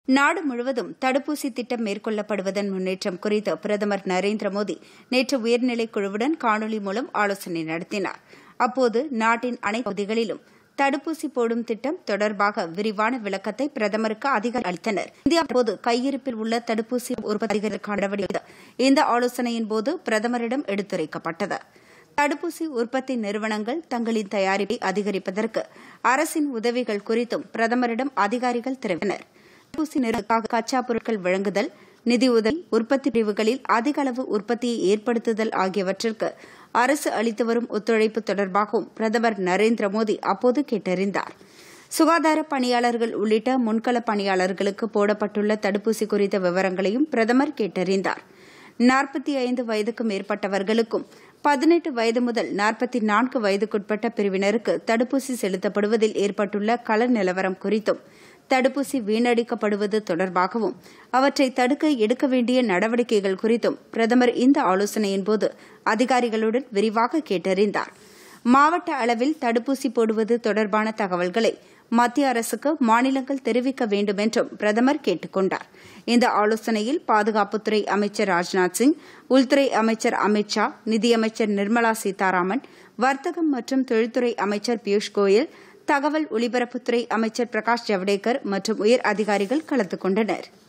நாடு முழுவதும் தடுப்பூசி திட்டம் மேற்கொள்ளப்படுவதன் முன்னேற்றம் குறித்து பிரதமர் நரேந்திர மோடி நேற்று உயர்நிலைக் குழுவுடன் காணொலி மூலம் ஆலோசனை நடத்தினார் அப்போது நாட்டின் அனைத்து பகுதிகளிலும் தடுப்பூசி போடும் திட்டம் தொடர்பாக விரிவான விளக்கத்தை பிரதமருக்கு அதிகாரி அளித்தனர் இந்தியா போது கையிருப்பில் உள்ள தடுப்பூசி உற்பத்தி அதிகரிக்க நடவடிக்கை இந்த ஆலோசனையின் போது பிரதமரிடம் எடுத்துரைக்கப்பட்டது தடுப்பூசி உற்பத்தி நிறுவனங்கள் தங்களின் தயாரிப்பை அதிகரிப்பதற்கு அரசின் உதவிகள் குறித்தும் பிரதமரிடம் அதிகாரிகள் தெரிவித்தனர் தடுப்பூசி நிறுவனங்களுக்காக கச்சா பொருட்கள் வழங்குதல் நிதியுதவி உற்பத்தி பிரிவுகளில் அதிக அளவு உற்பத்தியை ஏற்படுத்துதல் ஆகியவற்றிற்கு அரசு அளித்து வரும் ஒத்துழைப்பு தொடர்பாகவும் பிரதமர் நரேந்திர மோடி அப்போது கேட்டறிந்தார் சுகாதார பணியாளர்கள் உள்ளிட்ட முன்கள பணியாளர்களுக்கு போடப்பட்டுள்ள தடுப்பூசி குறித்த விவரங்களையும் பிரதமர் கேட்டறிந்தார் நாற்பத்தி ஐந்து வயதுக்கு மேற்பட்டவர்களுக்கும் பதினெட்டு வயது முதல் நாற்பத்தி நான்கு வயதுக்குட்பட்ட பிரிவினருக்கு தடுப்பூசி செலுத்தப்படுவதில் ஏற்பட்டுள்ள கள நிலவரம் குறித்தும் தடுப்பூசி வீணடிக்கப்படுவது தொடர்பாகவும் அவற்றை தடுக்க எடுக்க வேண்டிய நடவடிக்கைகள் குறித்தும் பிரதமர் இந்த ஆலோசனையின்போது அதிகாரிகளுடன் விரிவாக கேட்டறிந்தார் மாவட்ட அளவில் தடுப்பூசி போடுவது தொடர்பான தகவல்களை மத்திய அரசுக்கு மாநிலங்கள் தெரிவிக்க வேண்டும் என்றும் பிரதமர் கேட்டுக் கொண்டார் இந்த ஆலோசனையில் பாதுகாப்புத்துறை அமைச்சர் ராஜ்நாத் சிங் உள்துறை அமைச்சர் அமித் ஷா நிதியமைச்சர் நிர்மலா சீதாராமன் வர்த்தகம் மற்றும் தொழில்துறை அமைச்சர் பியூஷ் கோயல் தகவல் ஒலிபரப்புத்துறை அமைச்சர் பிரகாஷ் ஜவடேகர் மற்றும் உயர் அதிகாரிகள் கலந்து கொண்டனா்